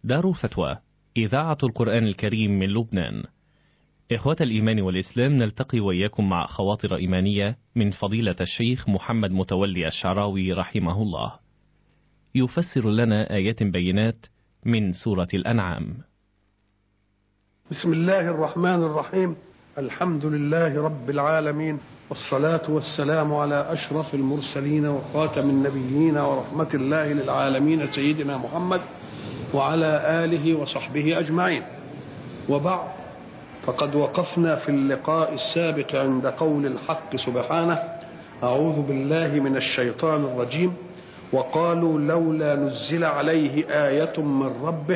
دار الفتوى إذاعة القرآن الكريم من لبنان إخوة الإيمان والإسلام نلتقي وإياكم مع خواطر إيمانية من فضيلة الشيخ محمد متولي الشعراوي رحمه الله يفسر لنا آيات بينات من سورة الأنعام بسم الله الرحمن الرحيم الحمد لله رب العالمين والصلاة والسلام على أشرف المرسلين وخاتم النبيين ورحمة الله للعالمين سيدنا محمد وعلى آله وصحبه أجمعين وبعد فقد وقفنا في اللقاء السابق عند قول الحق سبحانه أعوذ بالله من الشيطان الرجيم وقالوا لولا نزل عليه آية من ربه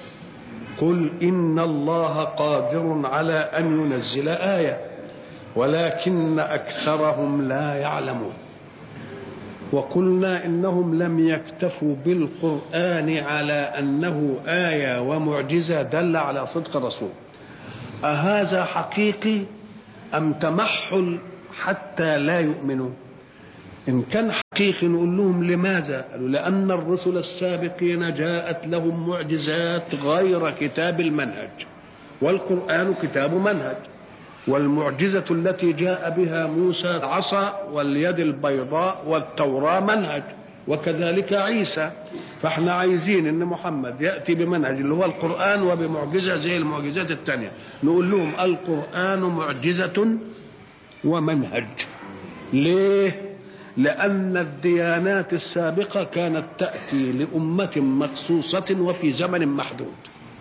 قل إن الله قادر على أن ينزل آية ولكن أكثرهم لا يعلمون وقلنا إنهم لم يكتفوا بالقرآن على أنه آية ومعجزة دل على صدق الرسول أهذا حقيقي أم تمحل حتى لا يؤمنوا إن كان حقيقي نقول لهم لماذا قالوا لأن الرسل السابقين جاءت لهم معجزات غير كتاب المنهج والقرآن كتاب منهج والمعجزة التي جاء بها موسى عصا واليد البيضاء والتوراة منهج وكذلك عيسى فاحنا عايزين ان محمد ياتي بمنهج اللي هو القران وبمعجزه زي المعجزات الثانيه نقول لهم القران معجزه ومنهج ليه لان الديانات السابقه كانت تاتي لامه مخصوصه وفي زمن محدود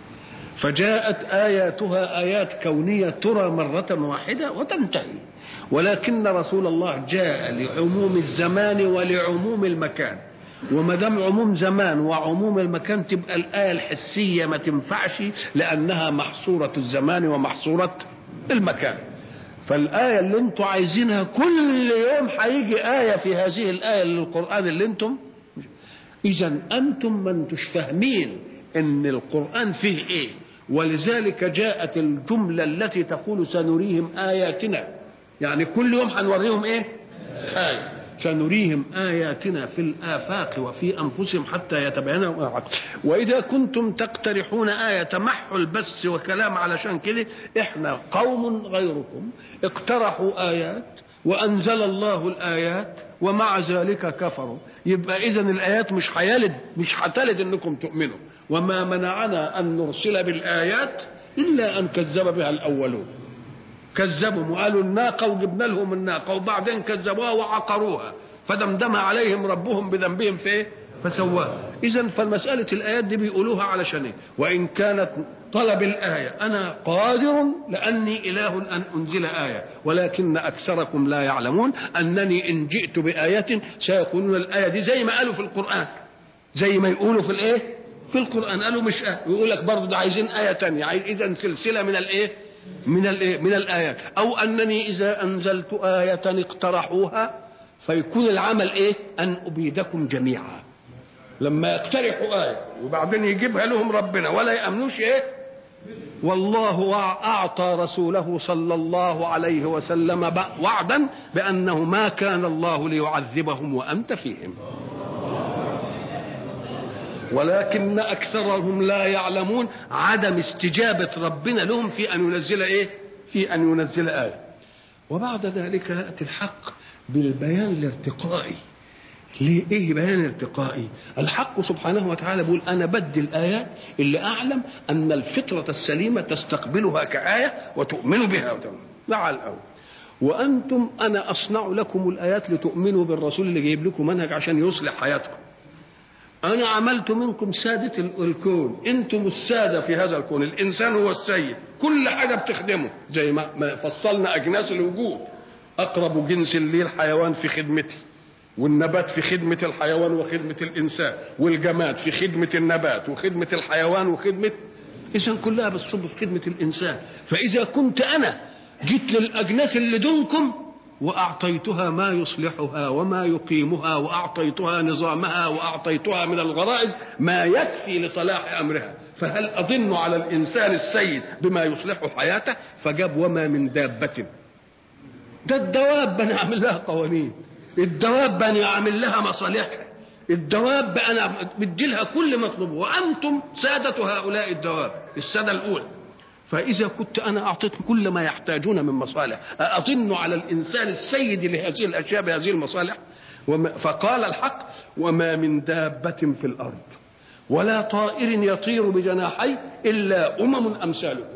فجاءت اياتها ايات كونيه ترى مره واحده وتنتهي ولكن رسول الله جاء لعموم الزمان ولعموم المكان وما دام عموم زمان وعموم المكان تبقى الايه الحسيه ما تنفعش لانها محصوره الزمان ومحصوره المكان فالايه اللي انتم عايزينها كل يوم هيجي ايه في هذه الايه للقران اللي انتم اذا انتم ما انتوش فاهمين ان القران فيه ايه ولذلك جاءت الجمله التي تقول سنريهم اياتنا يعني كل يوم هنوريهم ايه آية سنريهم آياتنا في الآفاق وفي أنفسهم حتى يتبين لهم وإذا كنتم تقترحون آية تمحل بس وكلام علشان كده إحنا قوم غيركم اقترحوا آيات وأنزل الله الآيات ومع ذلك كفروا يبقى إذا الآيات مش هيلد مش هتلد إنكم تؤمنوا وما منعنا أن نرسل بالآيات إلا أن كذب بها الأولون كذبوا وقالوا الناقة وجبنا لهم الناقة وبعدين كذبوها وعقروها فدمدم عليهم ربهم بذنبهم في ايه؟ فسواها إذا فالمسألة الآيات دي بيقولوها علشان إيه؟ وإن كانت طلب الآية أنا قادر لأني إله أن أنزل آية ولكن أكثركم لا يعلمون أنني إن جئت بآية سيقولون الآية دي زي ما قالوا في القرآن زي ما يقولوا في الإيه؟ في القرآن قالوا مش آية يقول لك برضه ده عايزين آية تانية إذا سلسلة من الإيه؟ من الايه من الايات او انني اذا انزلت ايه اقترحوها فيكون العمل ايه ان ابيدكم جميعا لما يقترحوا ايه وبعدين يجيبها لهم ربنا ولا يامنوش ايه والله اعطى رسوله صلى الله عليه وسلم وعدا بانه ما كان الله ليعذبهم وانت فيهم ولكن اكثرهم لا يعلمون عدم استجابه ربنا لهم في ان ينزل ايه؟ في ان ينزل ايه. وبعد ذلك ياتي الحق بالبيان الارتقائي. ليه ايه بيان ارتقائي؟ الحق سبحانه وتعالى بيقول انا بدي الايات اللي اعلم ان الفطره السليمه تستقبلها كايه وتؤمن بها وتؤمن. مع الاول. وانتم انا اصنع لكم الايات لتؤمنوا بالرسول اللي جايب لكم منهج عشان يصلح حياتكم. أنا عملت منكم سادة الكون أنتم السادة في هذا الكون الإنسان هو السيد كل حاجة بتخدمه زي ما فصلنا أجناس الوجود أقرب جنس لي الحيوان في خدمتي والنبات في خدمة الحيوان وخدمة الإنسان والجماد في خدمة النبات وخدمة الحيوان وخدمة إذا كلها بتصب في خدمة الإنسان فإذا كنت أنا جيت للأجناس اللي دونكم واعطيتها ما يصلحها وما يقيمها واعطيتها نظامها واعطيتها من الغرائز ما يكفي لصلاح امرها فهل اظن على الانسان السيد بما يصلح حياته فجاب وما من دابه ده الدواب انا اعمل لها قوانين الدواب انا اعمل لها مصالحها الدواب انا بدي لها كل مطلوب وانتم ساده هؤلاء الدواب الساده الاولى فاذا كنت انا اعطيت كل ما يحتاجون من مصالح اظن على الانسان السيد لهذه الاشياء بهذه المصالح وما فقال الحق وما من دابه في الارض ولا طائر يطير بجناحيه الا امم امثالكم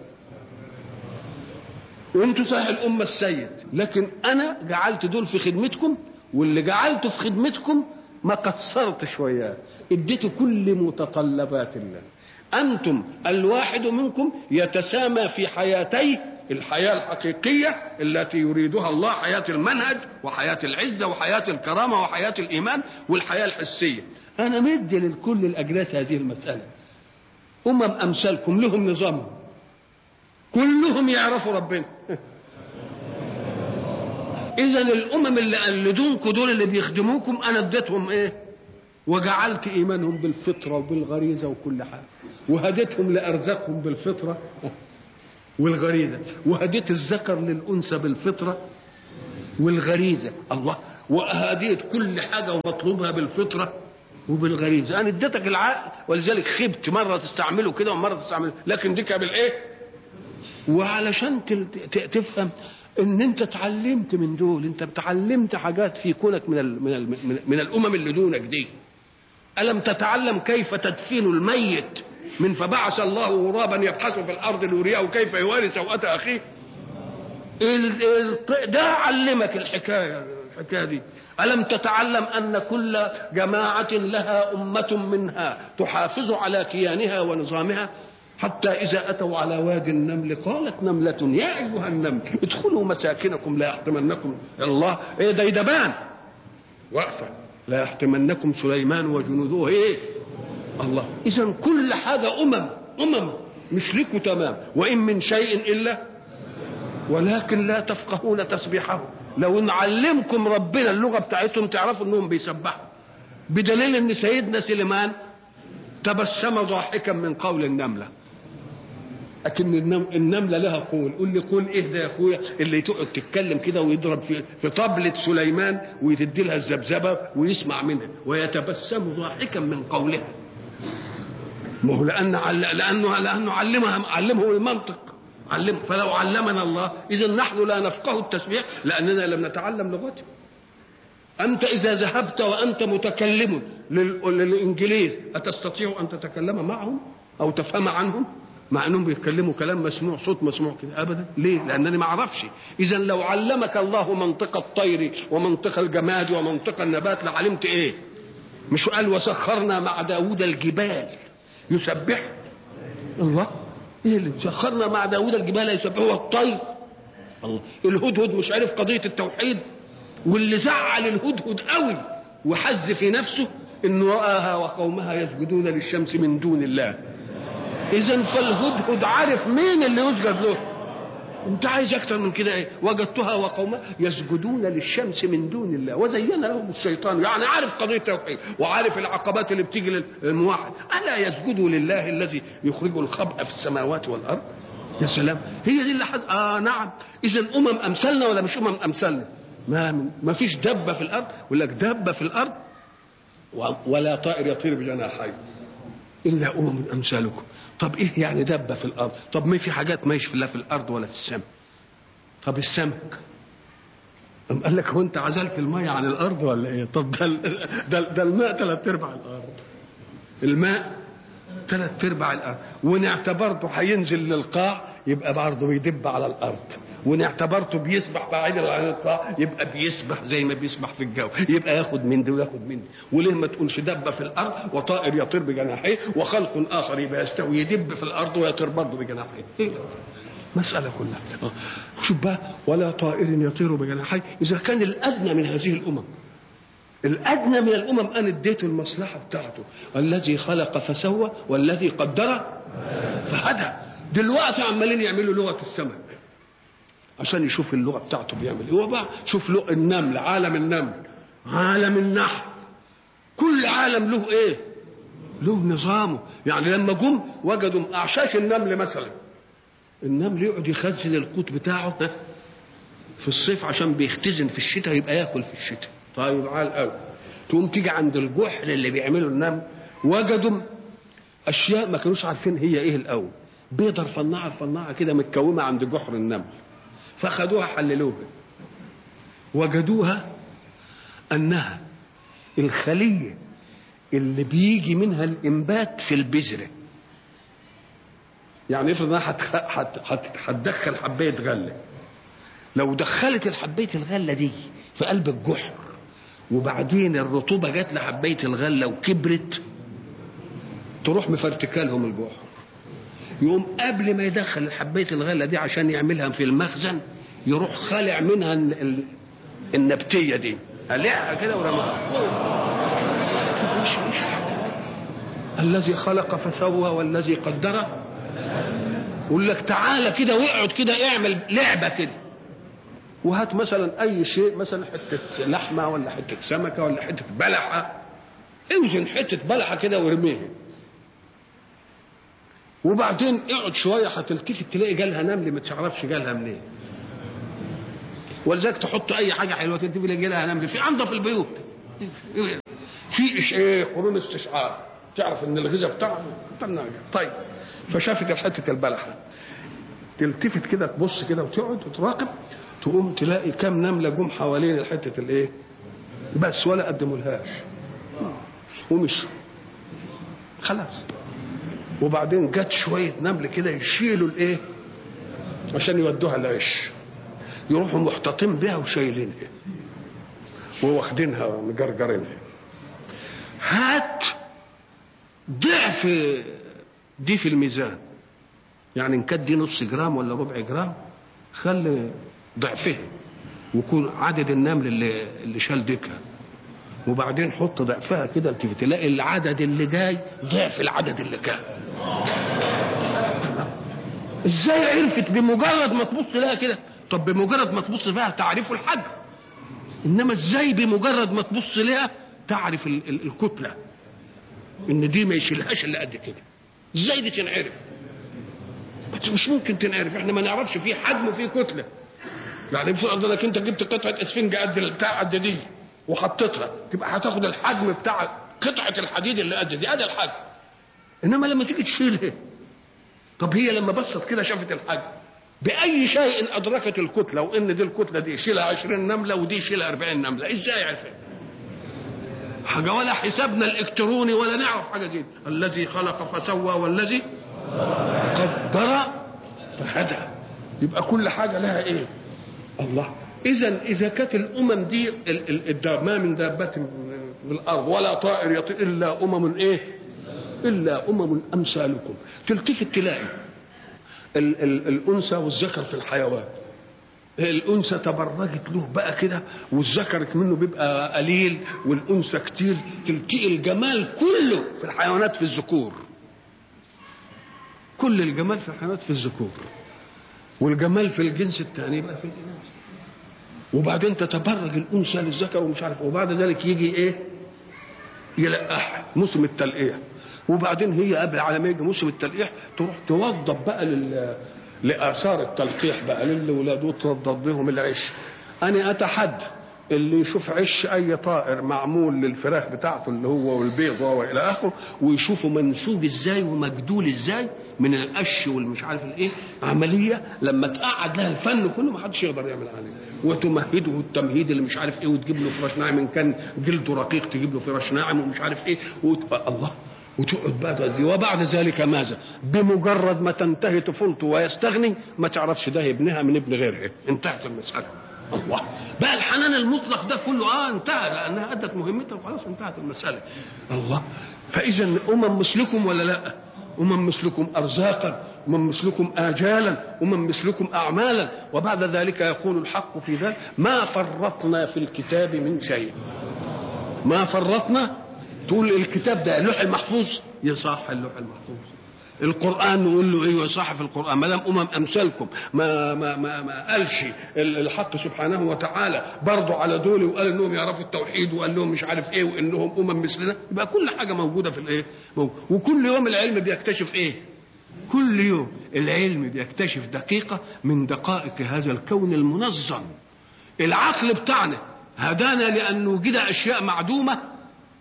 وانتم صحيح الامه السيد لكن انا جعلت دول في خدمتكم واللي جعلته في خدمتكم ما قصرت شويه اديته كل متطلبات الله انتم الواحد منكم يتسامى في حياتيه الحياه الحقيقيه التي يريدها الله حياه المنهج وحياه العزه وحياه الكرامه وحياه الايمان والحياه الحسيه انا مدي للكل الاجناس هذه المساله امم امثالكم لهم نظام كلهم يعرفوا ربنا اذا الامم اللي قلدونكم دول اللي بيخدموكم انا اديتهم ايه وجعلت ايمانهم بالفطره وبالغريزه وكل حاجه وهديتهم لارزاقهم بالفطره والغريزه وهديت الذكر للانثى بالفطره والغريزه الله وهديت كل حاجه ومطلوبها بالفطره وبالغريزه انا اديتك العقل ولذلك خبت مره تستعمله كده ومره تستعمله لكن ديك بالايه وعلشان تفهم ان انت اتعلمت من دول انت اتعلمت حاجات في كونك من ال من ال من الامم اللي دونك دي الم تتعلم كيف تدفين الميت من فبعث الله غرابا يبحث في الارض ليريه كيف يواري سوءة اخيه ده علمك الحكايه الحكايه دي الم تتعلم ان كل جماعه لها امه منها تحافظ على كيانها ونظامها حتى إذا أتوا على وادي النمل قالت نملة يا أيها النمل ادخلوا مساكنكم لا يحطمنكم الله إيه ده يدبان واقفة لا يحطمنكم سليمان وجنوده إيه الله إذا كل حاجة أمم أمم مش لكم تمام وإن من شيء إلا ولكن لا تفقهون تسبيحه لو نعلمكم ربنا اللغة بتاعتهم تعرفوا انهم بيسبحوا بدليل ان سيدنا سليمان تبسم ضاحكا من قول النمله لكن النملة لها قول قول لي قول ايه ده يا اخويا اللي تقعد تتكلم كده ويضرب في في طبلة سليمان ويدي لها الذبذبة ويسمع منها ويتبسم ضاحكا من قولها ما هو لأن لأنه لأنه علمها علمه المنطق علم فلو علمنا الله إذا نحن لا نفقه التسبيح لأننا لم نتعلم لغته أنت إذا ذهبت وأنت متكلم للإنجليز أتستطيع أن تتكلم معهم أو تفهم عنهم مع انهم بيتكلموا كلام مسموع صوت مسموع كده ابدا ليه لانني ما اعرفش اذا لو علمك الله منطق الطير ومنطق الجماد ومنطق النبات لعلمت ايه مش قال وسخرنا مع داود الجبال يسبح الله ايه اللي سخرنا مع داود الجبال يسبح هو الطير الله الهدهد مش عارف قضيه التوحيد واللي زعل الهدهد قوي وحز في نفسه انه راها وقومها يسجدون للشمس من دون الله اذا فالهدهد عارف مين اللي يسجد له انت عايز اكتر من كده ايه وجدتها وقومها يسجدون للشمس من دون الله وزين لهم الشيطان يعني عارف قضيه التوحيد وعارف العقبات اللي بتيجي للموحد الا يسجدوا لله الذي يخرج الخبء في السماوات والارض يا سلام هي دي اللي حد اه نعم اذا امم امثالنا ولا مش امم امثالنا ما ما فيش دبه في الارض يقول لك دبه في الارض ولا طائر يطير بجناحيه الا امم امثالكم طب ايه يعني دبه في الارض طب ما في حاجات ماشي لا في الارض ولا في السماء طب السمك أم قال لك هو انت عزلت الميه عن الارض ولا ايه طب ده ده, ده الماء ثلاث ارباع الارض الماء ثلاث ارباع الارض وان اعتبرته هينزل للقاع يبقى برضه بيدب على الارض وان اعتبرته بيسبح بعيد عن القاع يبقى بيسبح زي ما بيسبح في الجو يبقى ياخد من دي وياخد من دي وليه ما تقولش دب في الارض وطائر يطير بجناحيه وخلق اخر يبقى يستوي يدب في الارض ويطير برضه بجناحيه إيه؟ مسألة كلها شوف بقى ولا طائر يطير بجناحيه إذا كان الأدنى من هذه الأمم الأدنى من الأمم أنا اديته المصلحة بتاعته الذي خلق فسوى والذي قدر فهدى دلوقتي عمالين يعملوا لغة السمك عشان يشوف اللغة بتاعته بيعمل ايه بقى شوف لغة النمل عالم النمل عالم النحل كل عالم له ايه له نظامه يعني لما جم وجدوا اعشاش النمل مثلا النمل يقعد يخزن القوت بتاعه في الصيف عشان بيختزن في الشتاء يبقى ياكل في الشتاء طيب عال قوي تقوم تيجي عند الجحر اللي بيعملوا النمل وجدوا اشياء ما كانوش عارفين هي ايه الاول بيضه رفنعه رفنعه كده متكومه عند جحر النمل فاخدوها حللوها وجدوها انها الخليه اللي بيجي منها الانبات في البذره يعني افرض انها هتخ- هت- هت- هتدخل حبايه غله لو دخلت الحبايه الغله دي في قلب الجحر وبعدين الرطوبه جت لحبايه الغله وكبرت تروح مفرتكالهم الجحر يقوم قبل ما يدخل حبايه الغله دي عشان يعملها في المخزن يروح خالع منها ال- ال- النبتيه دي قلعها كده ورماها الذي خلق فسوى والذي قدر يقول لك تعالى كده واقعد كده اعمل لعبه كده وهات مثلا اي شيء مثلا حته لحمه ولا حته سمكه ولا حته بلحه اوزن حته بلحه كده وارميها وبعدين اقعد شويه هتلتفت تلاقي جالها نمل ما تعرفش جالها منين ولذلك تحط اي حاجه حلوه كده تلاقي جالها نمل في انظف البيوت في إش- ايه قرون استشعار تعرف ان الغذاء بتاعه بتاعنا طيب فشافت حته البلحه تلتفت كده تبص كده وتقعد وتراقب تقوم تلاقي كام نمله جم حوالين حته الايه بس ولا قدموا لهاش ومشوا خلاص وبعدين جت شويه نمل كده يشيلوا الايه عشان يودوها العش يروحوا محتطين بها وشايلينها وواخدينها مجرجرينها هات ضعف دي في الميزان يعني ان كانت دي نص جرام ولا ربع جرام خلي ضعفها ويكون عدد النمل اللي اللي شال ديكها وبعدين حط ضعفها كده التفت تلاقي العدد اللي جاي ضعف العدد اللي كان ازاي عرفت بمجرد ما تبص لها كده طب بمجرد ما تبص لها تعرف الحجم انما ازاي بمجرد ما تبص لها تعرف ال- ال- الكتله ان دي ما يشيلهاش الا قد كده ازاي دي تنعرف بس مش ممكن تنعرف احنا ما نعرفش في حجم وفي كتله يعني بفرض انك انت جبت قطعه اسفنج قد بتاع قد دي وحطيتها تبقى هتاخد الحجم بتاع قطعه الحديد اللي قد دي ادي الحجم انما لما تيجي تشيلها طب هي لما بصت كده شافت الحجم باي شيء ادركت الكتله وان دي الكتله دي يشيلها 20 نمله ودي يشيلها 40 نمله ازاي عرفت حاجه ولا حسابنا الالكتروني ولا نعرف حاجه دي الذي خلق فسوى والذي قدر فهدى يبقى كل حاجه لها ايه الله اذا اذا كانت الامم دي ال- ال- الداب- ما من دابه في الارض ولا طائر يطير الا امم ايه الا امم امثالكم تلتفت تلاقي ال- ال- الانثى والذكر في الحيوان الانثى تبرجت له بقى كده والذكر منه بيبقى قليل والانثى كتير تلتقي الجمال كله في الحيوانات في الذكور كل الجمال في الحيوانات في الذكور والجمال في الجنس الثاني بقى في الاناث وبعدين تتبرج الانثى للذكر ومش عارف وبعد ذلك يجي ايه يلقح موسم التلقيح وبعدين هي قبل على ما يجي موسم التلقيح تروح توضب بقى لل لاثار التلقيح بقى للاولاد وتوضب لهم العش انا اتحدى اللي يشوف عش اي طائر معمول للفراخ بتاعته اللي هو والبيض والى اخره ويشوفه منسوج ازاي ومجدول ازاي من القش والمش عارف الايه عمليه لما تقعد لها الفن كله ما حدش يقدر يعمل عليه وتمهده التمهيد اللي مش عارف ايه وتجيب له فراش ناعم ان كان جلده رقيق تجيب له فراش ناعم ومش عارف ايه وت... الله وتقعد بقى تغذيه وبعد ذلك ماذا؟ بمجرد ما تنتهي طفولته ويستغني ما تعرفش ده ابنها من ابن غيرها انتهت المساله الله بقى الحنان المطلق ده كله اه انتهى لانها ادت مهمتها وخلاص انتهت المساله الله فاذا امم مثلكم ولا لا؟ امم مثلكم ارزاقا امم مثلكم اجالا امم مثلكم اعمالا وبعد ذلك يقول الحق في ذلك ما فرطنا في الكتاب من شيء ما فرطنا تقول الكتاب ده اللوح المحفوظ يصح اللوح المحفوظ القران نقول له ايوه صح في القران ما دام امم امثالكم ما ما ما, ما قالش الحق سبحانه وتعالى برضه على دول وقال انهم يعرفوا التوحيد وقال لهم مش عارف ايه وانهم امم مثلنا يبقى كل حاجه موجوده في الايه موجود. وكل يوم العلم بيكتشف ايه كل يوم العلم بيكتشف دقيقه من دقائق هذا الكون المنظم العقل بتاعنا هدانا لان وجد اشياء معدومه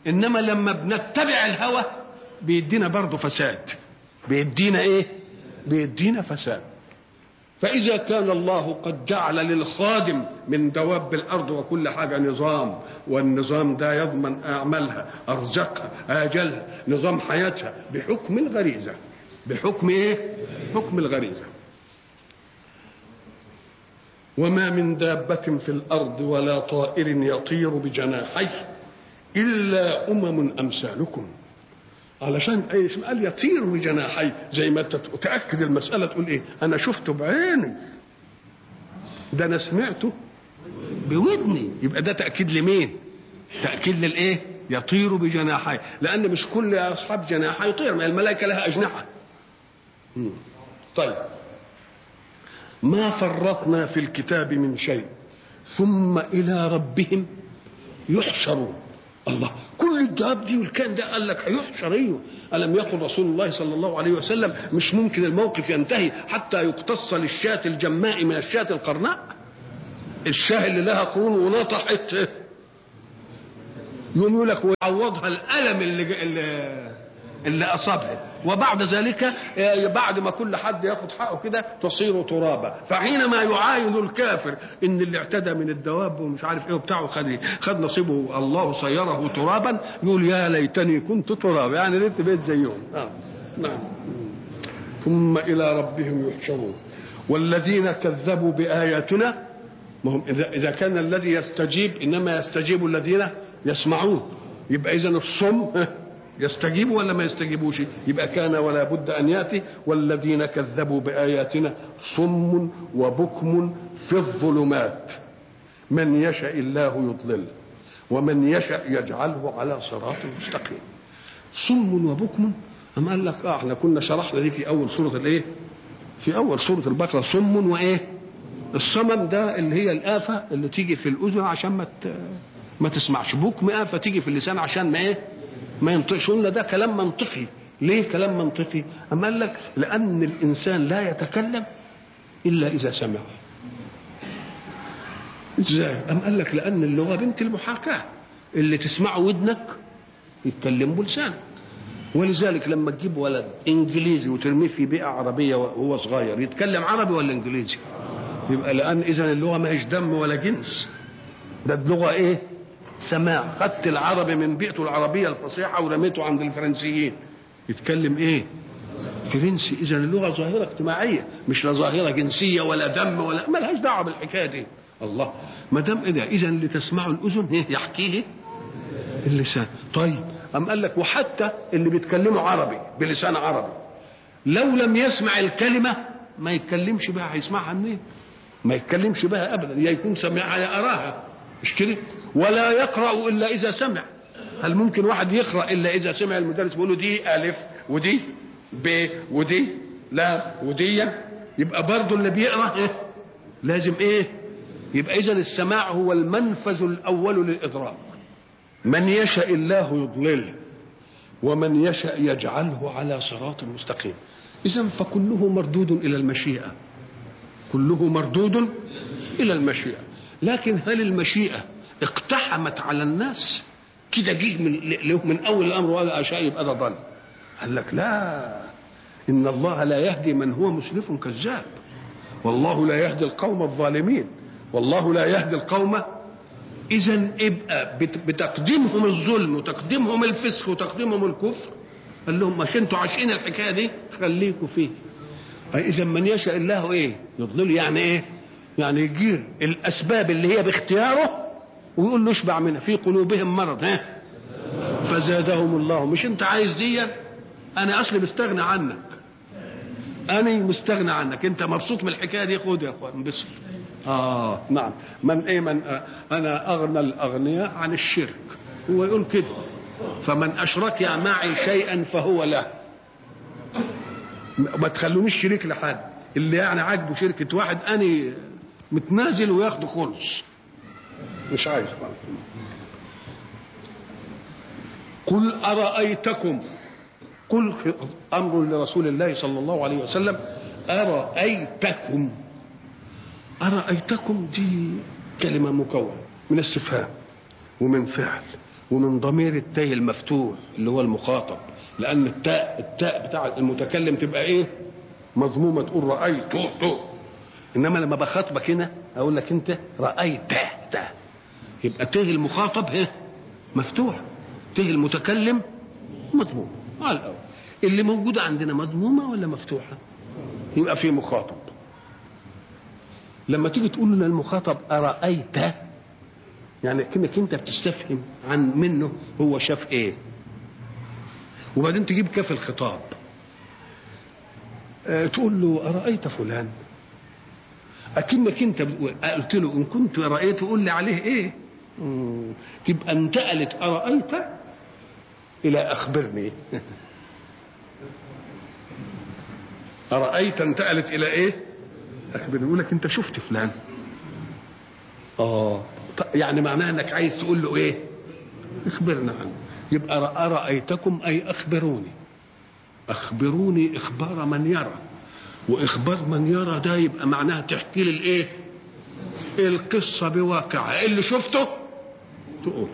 انما لما بنتبع الهوى بيدينا برضه فساد بيدينا ايه بيدينا فساد فإذا كان الله قد جعل للخادم من دواب الأرض وكل حاجة نظام والنظام ده يضمن أعمالها أرزقها آجلها نظام حياتها بحكم الغريزة بحكم إيه؟ حكم الغريزة وما من دابة في الأرض ولا طائر يطير بجناحيه إلا أمم أمثالكم علشان اي اسم قال يطير بجناحيه زي ما انت تاكد المساله تقول ايه انا شفته بعيني ده انا سمعته بودني يبقى ده تاكيد لمين تاكيد للايه يطير بجناحيه لان مش كل اصحاب جناحي يطير ما الملائكه لها اجنحه مم. طيب ما فرطنا في الكتاب من شيء ثم الى ربهم يحشرون الله كل الدواب دي والكان ده قال لك هيحشر ايوه الم يقل رسول الله صلى الله عليه وسلم مش ممكن الموقف ينتهي حتى يقتص للشاة الجماء من الشاة القرناء الشاه اللي لها قرون ونطحت يقوم يقول لك ويعوضها الالم اللي اللي, اللي اصابها وبعد ذلك بعد ما كل حد ياخد حقه كده تصير ترابا فحينما يعاين الكافر ان اللي اعتدى من الدواب ومش عارف ايه وبتاعه خد خد نصيبه الله صيره ترابا يقول يا ليتني كنت ترابا يعني ريت بيت زيهم آه. نعم ثم الى ربهم يحشرون والذين كذبوا باياتنا ما هم اذا اذا كان الذي يستجيب انما يستجيب الذين يسمعون يبقى اذا الصم يستجيبوا ولا ما يستجيبوش يبقى كان ولا بد أن يأتي والذين كذبوا بآياتنا صم وبكم في الظلمات من يشاء الله يضلل ومن يشاء يجعله على صراط مستقيم صم وبكم أما قال لك آه احنا كنا شرحنا دي في أول سورة الإيه؟ في أول سورة البقرة صم وإيه؟ الصمم ده اللي هي الآفة اللي تيجي في الأذن عشان ما ما تسمعش بكم آفة تيجي في اللسان عشان ما إيه؟ ما ينطقش قلنا ده كلام منطقي ليه كلام منطقي أما قال لك لأن الإنسان لا يتكلم إلا إذا سمع إزاي أم قال لك لأن اللغة بنت المحاكاة اللي تسمعه ودنك يتكلم بلسانك ولذلك لما تجيب ولد انجليزي وترميه في بيئه عربيه وهو صغير يتكلم عربي ولا انجليزي يبقى لان اذا اللغه ما هيش دم ولا جنس ده اللغه ايه سماع خدت العربي من بيئته العربيه الفصيحه ورميته عند الفرنسيين يتكلم ايه فرنسي اذا اللغه ظاهره اجتماعيه مش لا ظاهره جنسيه ولا دم ولا ما لهاش دعوه بالحكايه دي الله ما دام اذا اذا اللي تسمعه الاذن ايه يحكيه اللسان طيب أم قال لك وحتى اللي بيتكلموا عربي بلسان عربي لو لم يسمع الكلمة ما يتكلمش بها هيسمعها منين؟ ما يتكلمش بها أبدا يا يكون سمعها يا أراها مش كده؟ ولا يقرأ إلا إذا سمع هل ممكن واحد يقرأ إلا إذا سمع المدرس بيقول له دي ألف ودي ب ودي لا ودي يبقى برضه اللي بيقرأ إيه؟ لازم إيه؟ يبقى إذا السماع هو المنفذ الأول للإدراك من يشاء الله يضلله ومن يشاء يجعله على صراط مستقيم اذا فكله مردود الى المشيئه كله مردود الى المشيئه لكن هل المشيئه اقتحمت على الناس كده جه من من اول الامر ولا اشاء يبقى ده ضل قال لك لا ان الله لا يهدي من هو مسرف كذاب والله لا يهدي القوم الظالمين والله لا يهدي القوم اذا ابقى بتقديمهم الظلم وتقديمهم الفسق وتقديمهم الكفر قال لهم مش انتوا عاشقين الحكايه دي خليكوا فيه اذا من يشاء الله ايه يضلل يعني ايه يعني يجير الاسباب اللي هي باختياره ويقول له اشبع منها في قلوبهم مرض ها فزادهم الله مش انت عايز دي انا اصلي مستغنى عنك انا مستغنى عنك انت مبسوط من الحكايه دي خد يا اخوان انبسط اه نعم من ايه من آه انا اغنى الاغنياء عن الشرك هو يقول كده فمن اشرك معي شيئا فهو له ما تخلونيش شريك لحد اللي يعني عاجبه شركه واحد اني متنازل وياخده خلص مش عايز قل ارايتكم قل امر لرسول الله صلى الله عليه وسلم ارايتكم أرأيتكم دي كلمة مكونة من استفهام ومن فعل ومن ضمير التاء المفتوح اللي هو المخاطب لان التاء التاء بتاع المتكلم تبقى ايه مضمومه تقول رايت تو انما لما بخاطبك هنا اقول لك انت رايت تا يبقى ته المخاطب هي مفتوح ته المتكلم مضموم على الاول اللي موجوده عندنا مضمومه ولا مفتوحه يبقى في مخاطب لما تيجي تقول للمخاطب ارايت يعني كأنك انت بتستفهم عن منه هو شاف ايه وبعدين تجيب كاف الخطاب أه تقول له أرأيت فلان أكنك أنت قلت له إن كنت رأيته قول لي عليه إيه مم. تبقى انتقلت أرأيت إلى أخبرني أرأيت انتقلت إلى إيه أخبرني يقول لك أنت شفت فلان آه يعني معناها انك عايز تقول له ايه اخبرنا عنه يبقى أرأيتكم أي أخبروني أخبروني إخبار من يرى وإخبار من يرى ده يبقى معناها تحكي لي الإيه القصة بواقعها اللي شفته تقول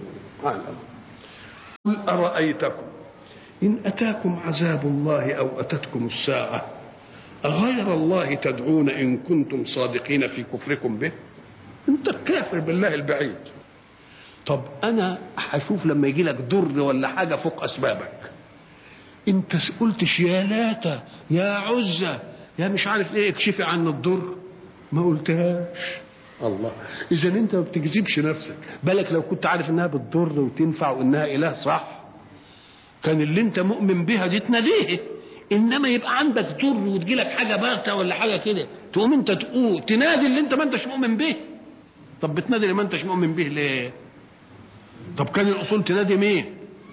قل أرأيتكم إن أتاكم عذاب الله أو أتتكم الساعة أغير الله تدعون إن كنتم صادقين في كفركم به انت كافر بالله البعيد طب انا هشوف لما يجي لك ضر ولا حاجه فوق اسبابك انت قلتش يا لاتا يا عزة يا مش عارف ايه اكشفي عن الضر ما قلتهاش الله اذا انت ما بتكذبش نفسك بالك لو كنت عارف انها بتضر وتنفع وانها اله صح كان اللي انت مؤمن بها دي تناديه انما يبقى عندك ضر وتجيلك حاجه باغته ولا حاجه كده تقوم انت تقول تنادي اللي انت ما انتش مؤمن به طب بتنادي اللي ما انتش مؤمن به ليه طب كان الاصول تنادي مين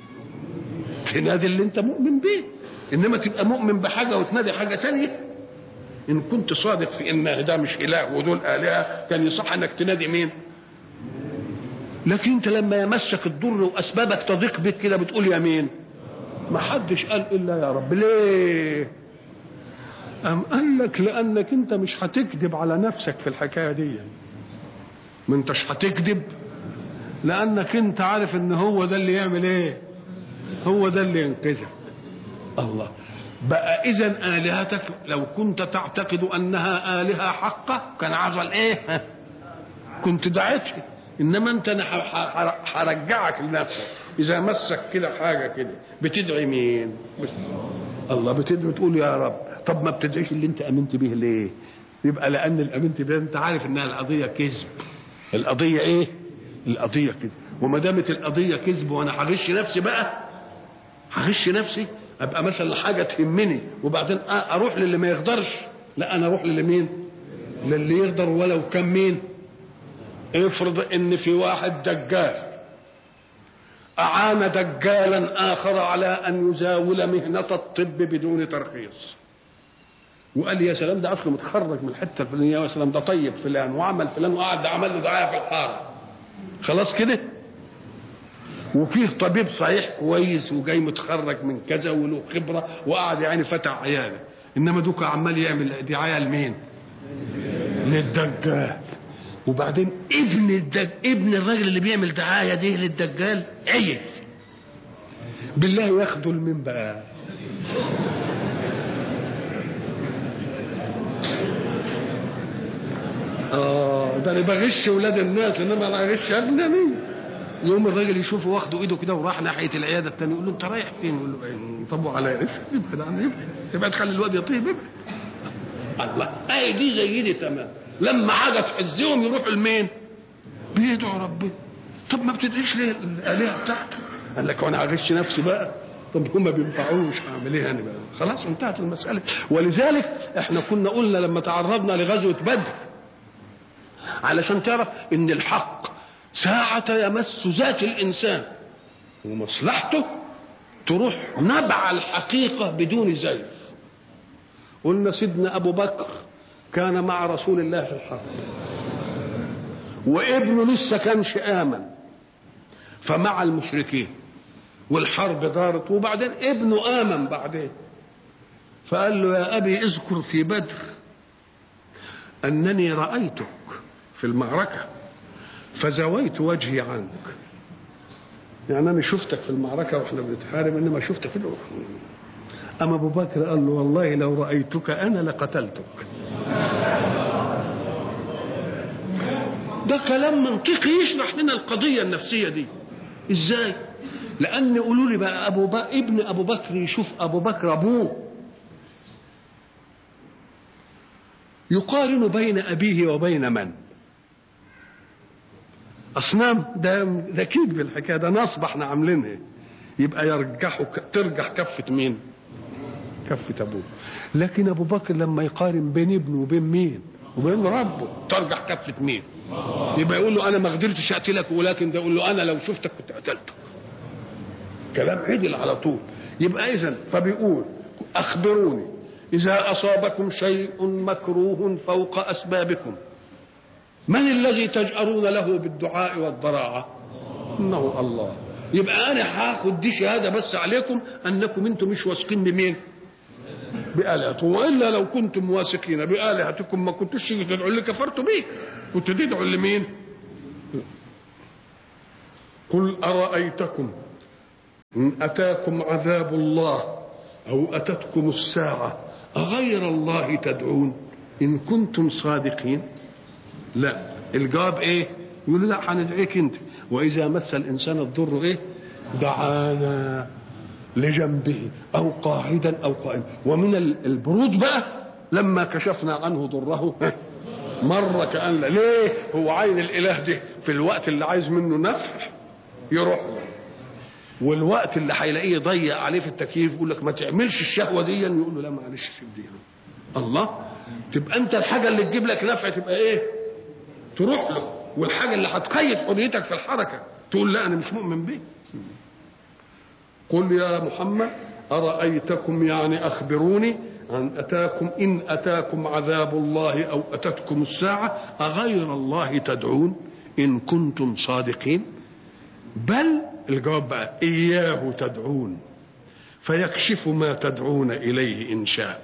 تنادي اللي انت مؤمن به انما تبقى مؤمن بحاجه وتنادي حاجه تانية ان كنت صادق في ان ده مش اله ودول الهه كان يصح انك تنادي مين لكن انت لما يمسك الضر واسبابك تضيق بك كده بتقول يا مين ما حدش قال الا يا رب ليه أم قال لك لأنك أنت مش هتكذب على نفسك في الحكاية دي ما أنتش هتكذب لأنك أنت عارف إن هو ده اللي يعمل إيه هو ده اللي ينقذك الله بقى إذا آلهتك لو كنت تعتقد أنها آلهة حقة كان عزل إيه كنت دعيتها إنما أنت أنا هرجعك لنفسك إذا مسك كده حاجة كده بتدعي مين بس الله بتدعي تقول يا رب طب ما بتدعيش اللي انت امنت به ليه يبقى لان اللي امنت به انت عارف انها القضيه كذب القضيه ايه القضيه كذب وما دامت القضيه كذب وانا هغش نفسي بقى هغش نفسي ابقى مثلا حاجه تهمني وبعدين اروح للي ما يقدرش لا انا اروح للي مين للي يقدر ولو كان مين افرض ان في واحد دجال أعان دجالا آخر على أن يزاول مهنة الطب بدون ترخيص وقال يا سلام ده أصله متخرج من الحتة الفلانية يا سلام ده طيب فلان وعمل فلان وقعد عمل له دعاية في الحارة خلاص كده وفيه طبيب صحيح كويس وجاي متخرج من كذا وله خبرة وقعد يعني فتح عياله إنما دوك عمال يعمل دعاية لمين؟ للدجال وبعدين ابن الدج... ابن الراجل اللي بيعمل دعايه دي للدجال عيل بالله ياخدوا لمين بقى اه ده انا بغش ولاد الناس انما انا اغش اجنبي يوم الراجل يشوفه واخده ايده كده وراح ناحيه العياده الثانيه يقول له انت رايح فين؟ يقول له طبوا على اسم ابعد عن ابعد ابعد خلي الواد يطيب ابعد الله اي دي زي دي تمام لما حاجه تحزهم يروحوا لمين؟ بيدعوا ربنا طب ما بتدعيش ليه الالهه بتاعتك؟ قال لك وانا هغش نفسي بقى طب هم ما بينفعوش هعمل ايه انا بقى؟ خلاص انتهت المساله ولذلك احنا كنا قلنا لما تعرضنا لغزوه بدر علشان تعرف ان الحق ساعة يمس ذات الانسان ومصلحته تروح نبع الحقيقه بدون زيف قلنا سيدنا ابو بكر كان مع رسول الله في الحرب وابنه لسه كانش آمن فمع المشركين والحرب دارت وبعدين ابنه آمن بعدين فقال له يا أبي اذكر في بدر أنني رأيتك في المعركة فزويت وجهي عنك يعني انا شفتك في المعركه واحنا بنتحارب انما شفتك في اما ابو بكر قال له والله لو رايتك انا لقتلتك ده كلام منطقي يشرح لنا القضيه النفسيه دي ازاي لان قولوا لي بقى ابو بكر ابن ابو بكر يشوف ابو بكر ابوه يقارن بين ابيه وبين من اصنام ده ده كيد بالحكايه ده نصب احنا عاملينها يبقى يرجحوا ترجح كفه مين كفه ابوه لكن ابو بكر لما يقارن بين ابنه وبين مين وبين ربه ترجح كفه مين يبقى يقول له انا ما قدرتش اقتلك ولكن ده يقول له انا لو شفتك كنت قتلتك كلام عدل على طول يبقى اذا فبيقول اخبروني اذا اصابكم شيء مكروه فوق اسبابكم من الذي تجأرون له بالدعاء والضراعة انه الله يبقى انا هاخد دي شهاده بس عليكم انكم انتم مش واثقين بمين بآلهتكم والا لو كنتم واثقين بآلهتكم ما كنتوش تدعوا اللي كفرتوا بيه كنت تدعوا لمين قل أرأيتكم إن أتاكم عذاب الله أو أتتكم الساعة أغير الله تدعون إن كنتم صادقين لا الجواب إيه يقول لا هندعيك أنت وإذا مس الإنسان الضر إيه دعانا لجنبه أو قاعدا أو قائما ومن البرود بقى لما كشفنا عنه ضره مرة كأن ليه هو عين الإله ده في الوقت اللي عايز منه نفع يروح له والوقت اللي هيلاقيه يضيق عليه في التكييف يقول لك ما تعملش الشهوه دي يقول له لا معلش سيب دي الله تبقى انت الحاجه اللي تجيب لك نفع تبقى ايه تروح له والحاجه اللي هتقيد حريتك في الحركه تقول لا انا مش مؤمن بيه قل يا محمد ارايتكم يعني اخبروني عن اتاكم ان اتاكم عذاب الله او اتتكم الساعه اغير الله تدعون ان كنتم صادقين بل الجواب بقى إياه تدعون فيكشف ما تدعون إليه إن شاء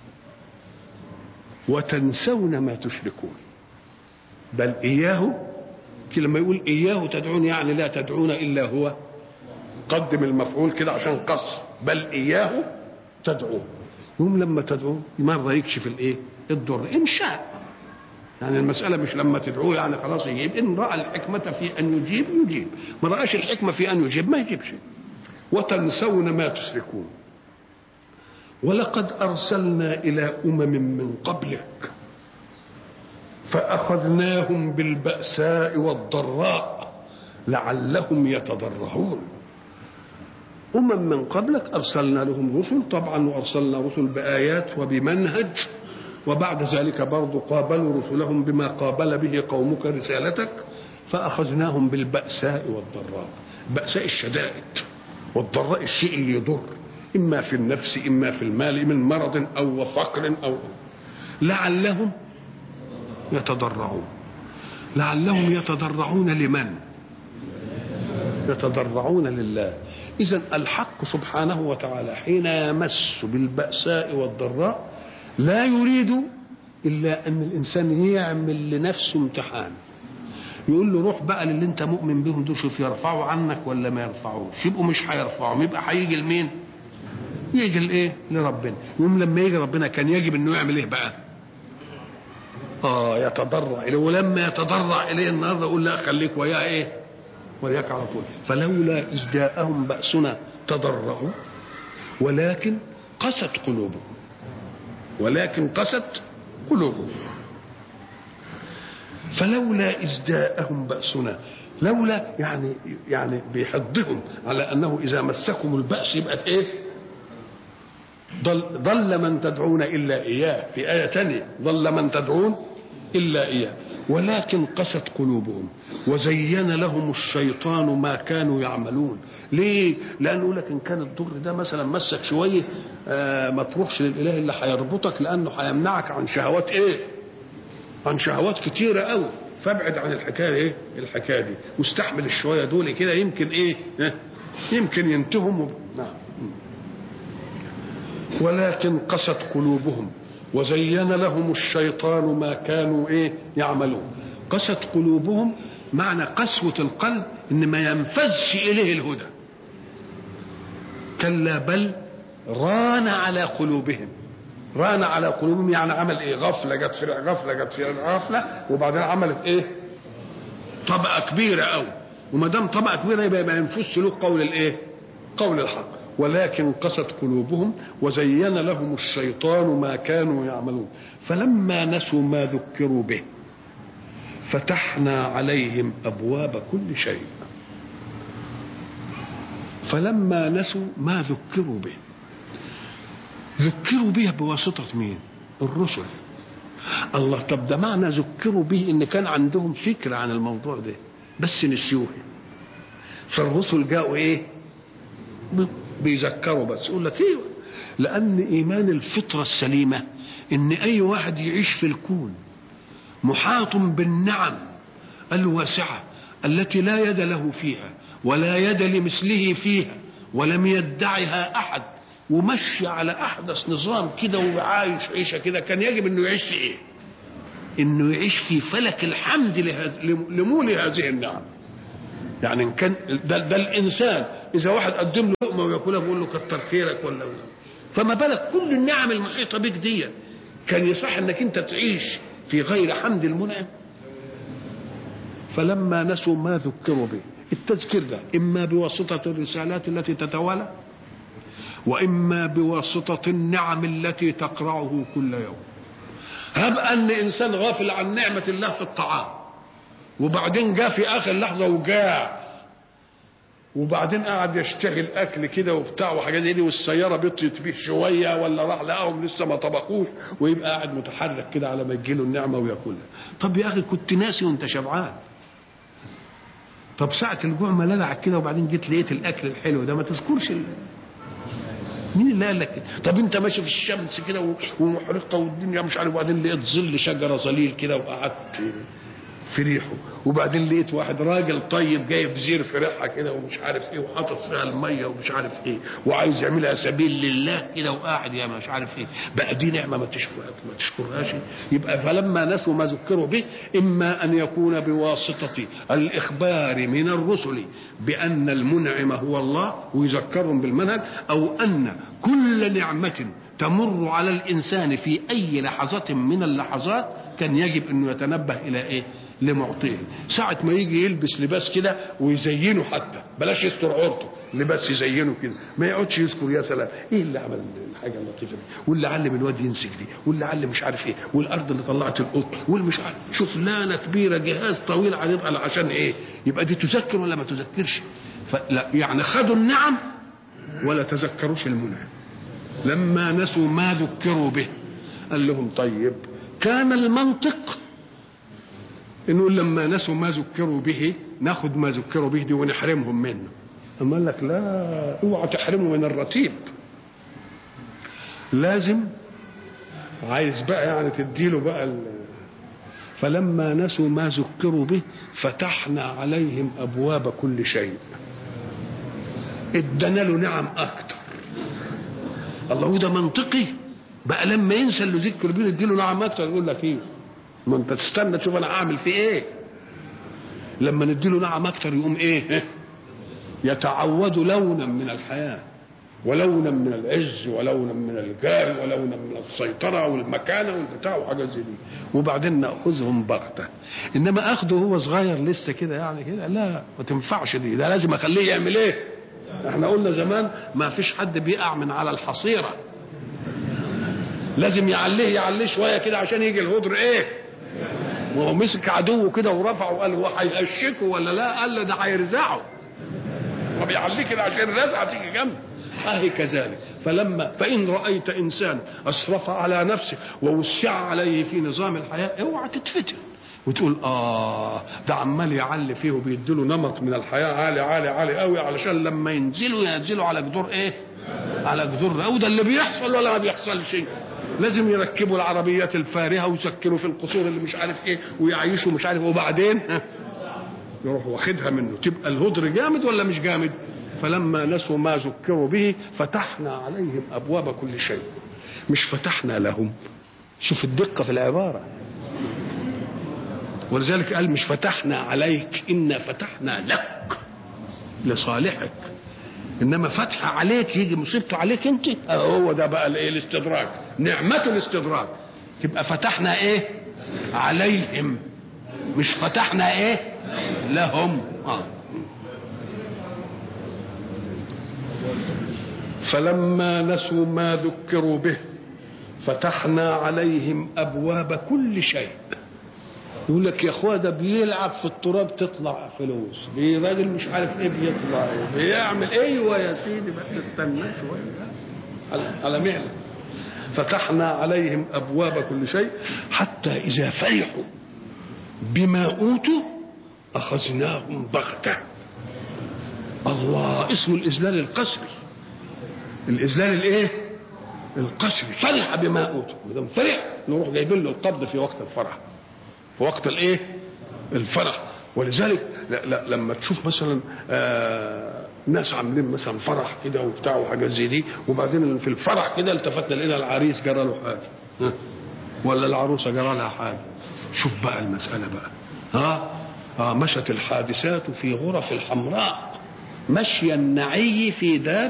وتنسون ما تشركون بل إياه لما يقول إياه تدعون يعني لا تدعون إلا هو قدم المفعول كده عشان قص بل إياه تدعون يوم لما تدعون مرة يكشف الإيه الضر إن شاء يعني المسألة مش لما تدعوه يعني خلاص يجيب إن رأى الحكمة في أن يجيب يجيب ما رأش الحكمة في أن يجيب ما يجيبش وتنسون ما تشركون ولقد أرسلنا إلى أمم من قبلك فأخذناهم بالبأساء والضراء لعلهم يتضرعون أمم من قبلك أرسلنا لهم رسل طبعا وأرسلنا رسل بآيات وبمنهج وبعد ذلك برضو قابلوا رسلهم بما قابل به قومك رسالتك فأخذناهم بالبأساء والضراء بأساء الشدائد والضراء الشيء اللي يضر إما في النفس إما في المال من مرض أو فقر أو لعلهم يتضرعون لعلهم يتضرعون لمن يتضرعون لله إذا الحق سبحانه وتعالى حين يمس بالبأساء والضراء لا يريد الا ان الانسان يعمل لنفسه امتحان يقول له روح بقى للي انت مؤمن بهم دول شوف يرفعوا عنك ولا ما يرفعوش يبقوا مش هيرفعوا يبقى هيجي لمين يجي لايه لربنا يوم لما يجي ربنا كان يجب انه يعمل ايه بقى اه يتضرع اليه ولما يتضرع اليه النهارده يقول لا خليك وياه ايه وياك على طول فلولا اذ جاءهم باسنا تضرعوا ولكن قست قلوبهم ولكن قست قلوبهم فلولا إذ جاءهم بأسنا لولا يعني يعني بيحضهم على أنه إذا مسكم البأس يبقى إيه؟ ضل, ضل من تدعون إلا إياه في آية ثانية ضل من تدعون إلا إياه ولكن قست قلوبهم وزين لهم الشيطان ما كانوا يعملون ليه؟ لأنه يقول لك إن كان الضر ده مثلا مسك شوية آه ما تروحش للإله اللي هيربطك لأنه هيمنعك عن شهوات إيه؟ عن شهوات كتيرة قوي فابعد عن الحكاية إيه؟ الحكاية دي واستحمل الشوية دول كده يمكن إيه؟ يمكن ينتهم نعم ولكن قست قلوبهم وزين لهم الشيطان ما كانوا ايه يعملون قست قلوبهم معنى قسوة القلب ان ما ينفذش اليه الهدى كلا بل ران على قلوبهم ران على قلوبهم يعني عمل ايه غفلة جت في غفلة جت في غفلة وبعدين عملت ايه طبقة كبيرة قوي وما دام طبقة كبيرة يبقى ما ينفذش له قول الايه قول الحق ولكن قست قلوبهم وزين لهم الشيطان ما كانوا يعملون فلما نسوا ما ذكروا به فتحنا عليهم ابواب كل شيء فلما نسوا ما ذكروا به ذكروا به بواسطة مين الرسل الله طب ده معنى ذكروا به ان كان عندهم فكرة عن الموضوع ده بس نسيوه فالرسل جاءوا ايه بيذكروا بس يقول لك ايوه لان ايمان الفطرة السليمة ان اي واحد يعيش في الكون محاط بالنعم الواسعة التي لا يد له فيها ولا يد لمثله فيها ولم يدعها احد ومشي على احدث نظام كده وعايش عيشه كده كان يجب انه يعيش في ايه؟ انه يعيش في فلك الحمد لمول هذه النعم. يعني ان كان ده, ده الانسان اذا واحد قدم له لقمه وياكلها بيقول له كتر خيرك ولا فما بالك كل النعم المحيطه بك دي كان يصح انك انت تعيش في غير حمد المنعم فلما نسوا ما ذكروا به التذكير ده اما بواسطه الرسالات التي تتوالى واما بواسطه النعم التي تقرعه كل يوم هب ان انسان غافل عن نعمه الله في الطعام وبعدين جاء في اخر لحظه وجاع وبعدين قعد يشتهي الاكل كده وبتاع وحاجات زي دي والسياره بطيت بيه شويه ولا راح لقاهم لسه ما طبخوش ويبقى قاعد متحرك كده على ما تجيله النعمه وياكلها طب يا اخي كنت ناسي وانت شبعان طب ساعة الجوع ما لدعك كده وبعدين جيت لقيت الأكل الحلو ده ما تذكرش ال... مين اللي قال لك كده؟ طب أنت ماشي في الشمس كده ومحرقة والدنيا مش عارف وبعدين لقيت ظل شجرة ظليل كده وقعدت في ريحه وبعدين لقيت واحد راجل طيب جايب زير في ريحها كده ومش عارف ايه وحاطط فيها الميه ومش عارف ايه وعايز يعملها سبيل لله كده وقاعد يا مش عارف ايه بقى دي نعمه ما تشكرها ما تشكرهاش يبقى فلما نسوا ما ذكروا به اما ان يكون بواسطه الاخبار من الرسل بان المنعم هو الله ويذكرهم بالمنهج او ان كل نعمه تمر على الانسان في اي لحظه من اللحظات كان يجب انه يتنبه الى ايه لمعطيه ساعة ما يجي يلبس لباس كده ويزينه حتى بلاش يستر عورته لباس يزينه كده ما يقعدش يذكر يا سلام ايه اللي عمل الحاجه اللطيفه دي واللي علم الواد ينسج دي واللي علم مش عارف ايه والارض اللي طلعت القط واللي مش عارف شغلانه كبيره جهاز طويل عليه عشان ايه يبقى دي تذكر ولا ما تذكرش فلا يعني خدوا النعم ولا تذكروش المنعم لما نسوا ما ذكروا به قال لهم طيب كان المنطق انه لما نسوا ما ذكروا به ناخد ما ذكروا به دي ونحرمهم منه اما قال لك لا اوعى تحرموا من الرتيب لازم عايز بقى يعني تديله بقى ال... فلما نسوا ما ذكروا به فتحنا عليهم ابواب كل شيء ادانا له نعم اكتر الله ده منطقي بقى لما ينسى اللي ذكر بيه نديله نعم اكتر يقول لك ايه ما انت تستنى تشوف انا هعمل فيه ايه لما نديله نعم اكتر يقوم ايه يتعود لونا من الحياه ولونا من العز ولونا من الجاه ولونا من السيطره والمكانه والبتاع وحاجات زي دي وبعدين ناخذهم بغته انما اخده هو صغير لسه كده يعني كده لا ما تنفعش دي ده لازم اخليه يعمل ايه احنا قلنا زمان ما فيش حد بيقع من على الحصيره لازم يعليه يعليه شويه كده عشان يجي الهدر ايه وهو مسك عدوه كده ورفعه وقال هو هيهشكه ولا لا قال له ده هيرزعه طب يعليه كده عشان الرزعه تيجي جنبه اهي كذلك فلما فان رايت انسان اسرف على نفسه ووسع عليه في نظام الحياه اوعى تتفتن وتقول اه ده عمال يعلي فيه وبيديله نمط من الحياه عالي عالي عالي قوي علشان لما ينزلوا ينزلوا على جدور ايه؟ على جدور او ده اللي بيحصل ولا ما بيحصل شيء لازم يركبوا العربيات الفارهه ويسكنوا في القصور اللي مش عارف ايه ويعيشوا مش عارف وبعدين يروح واخدها منه تبقى الهدر جامد ولا مش جامد فلما نسوا ما ذكروا به فتحنا عليهم ابواب كل شيء مش فتحنا لهم شوف الدقه في العباره ولذلك قال مش فتحنا عليك إنا فتحنا لك لصالحك انما فتح عليك يجي مصيبته عليك انت هو ده بقى الايه الاستدراج نعمه الاستدراج تبقى فتحنا ايه عليهم مش فتحنا ايه لهم آه. فلما نسوا ما ذكروا به فتحنا عليهم ابواب كل شيء يقول لك يا اخويا ده بيلعب في التراب تطلع فلوس راجل مش عارف ايه بيطلع بيعمل ايوه يا سيدي بس استنى شويه على- على مهله فتحنا عليهم ابواب كل شيء حتى اذا فرحوا بما اوتوا اخذناهم بغته الله اسمه الاذلال القسري الاذلال الايه القسري فرح بما اوتوا ما دام فرح نروح جايبين له القبض في وقت الفرح في وقت الايه الفرح ولذلك لا لا لما تشوف مثلا آه ناس عاملين مثلا فرح كده وبتاع وحاجات زي دي وبعدين في الفرح كده التفتنا لقينا العريس جرى له حاجه ها؟ ولا العروسه جرى لها حاجه شوف بقى المساله بقى ها آه مشت الحادثات في غرف الحمراء مشي النعي في دار